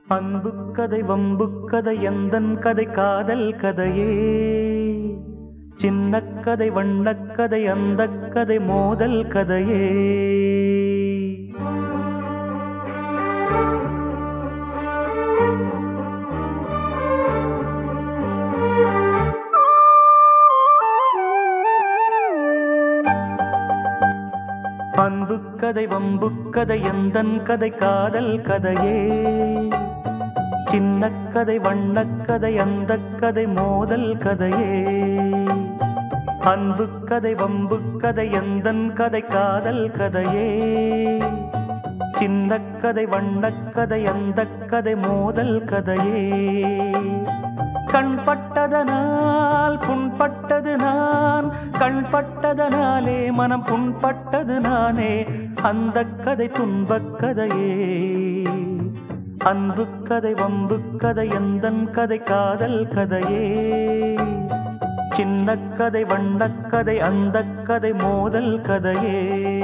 அன்பு கதை வம்பு கதை எந்தன் கதை காதல் கதையே சின்ன கதை வண்ணக் கதை அந்த கதை மோதல் கதையே அன்பு கதை வம்பு கதை எந்தன் கதை காதல் கதையே சின்ன கதை வண்ணக் கதை அந்த கதை மோதல் கதையே அன்பு கதை வம்பு கதை எந்தன் கதை காதல் கதையே சின்ன கதை வண்ணக் கதை அந்த கதை மோதல் கதையே கண்பட்டதனால் புண்பட்டது நான் கண்பட்டதனாலே மனம் புண்பட்டது நானே அந்த கதை துன்பக் கதையே அன்பு கதை வம்பு கதை எந்தன் கதை காதல் கதையே சின்ன கதை வண்ணக் கதை அந்த கதை மோதல் கதையே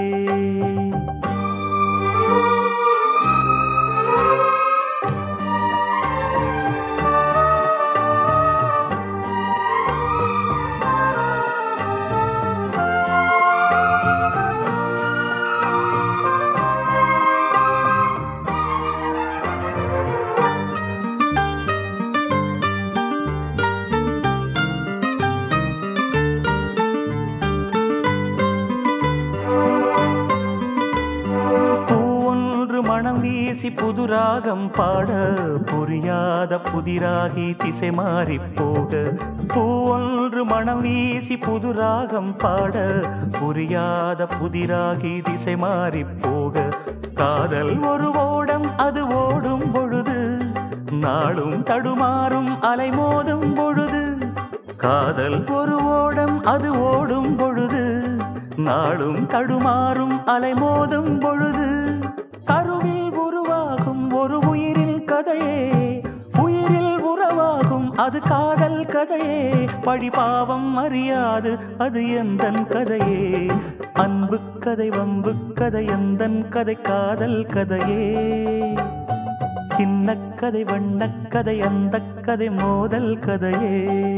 பூவொன்று மனம் வீசி புதுராகம் பாட புரியாத புதிராகி திசை மாறி போக பூவொன்று மனம் வீசி புதுராகம் பாட புரியாத புதிராகி திசை மாறி போக காதல் ஒரு ஓடம் அது ஓடும் பொழுது நாடும் தடுமாறும் அலைமோதும் பொழுது காதல் ஒரு ஓடம் அது ஓடும் பொழுது நாடும் தடுமாறும் அலைமோதும் பொழுது கருவில் உருவாகும் ஒரு உயிரில் கதையே உயிரில் உறவாகும் அது காதல் கதையே பழிபாவம் அறியாது அது எந்தன் கதையே அன்பு கதை வம்பு கதை எந்தன் கதை காதல் கதையே சின்ன கதை வண்ணக் கதை அந்த கதை மோதல் கதையே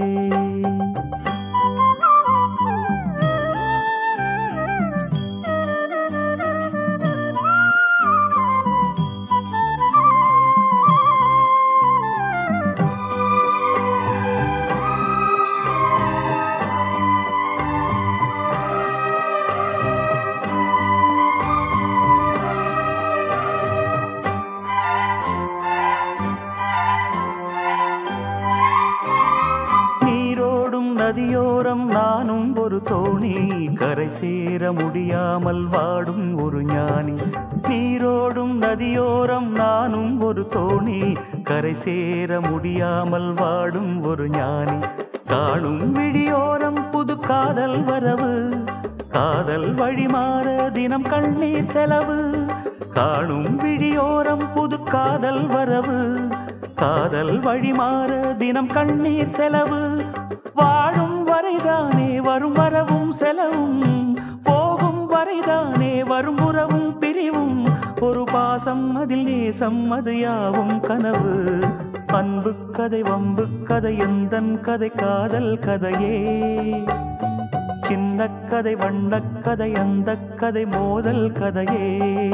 நீரோடும் நதியோரம் நானும் ஒரு தோணி கரை சேர முடியாமல் வாடும் ஒரு ஞானி நீரோடும் நதியோரம் நானும் ஒரு தோணி கரை சேர முடியாமல் வாடும் ஒரு ஞானி காணும் விழியோரம் புது காதல் வரவு காதல் வழிமாற தினம் கண்ணீர் செலவு காணும் விழியோரம் புது காதல் வரவு காதல் வழிமாற தினம் கண்ணீர் செலவு வாழும் வரைதானே வரும் வரவும் செலவும் போகும் வரைதானே வரும் உறவும் பிரிவும் ஒரு பாசம் அதில் நேசம் அது யாவும் கனவு அன்பு கதை வம்பு கதை எந்தன் கதை காதல் கதையே சின்ன கதை வண்ணக் கதை அந்த கதை மோதல் கதையே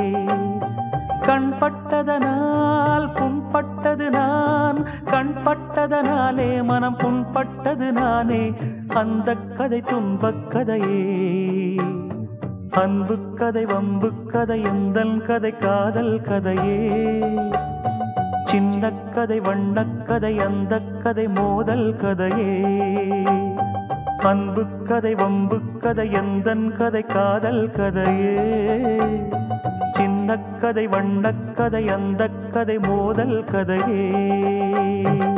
கண்பட்டதனால் புண்பட்டது நான் கண்பட்டதனாலே மனம் புண்பட்டது நானே அந்த கதை துன்பக் கதையே அன்பு கதை வம்பு கதை எந்தன் கதை காதல் கதையே சின்ன கதை வண்ணக் கதை அந்த கதை மோதல் கதையே அன்பு கதை வம்பு கதை எந்தன் கதை காதல் கதையே சின்ன கதை வண்ணக் கதை அந்த கதை மோதல் கதையே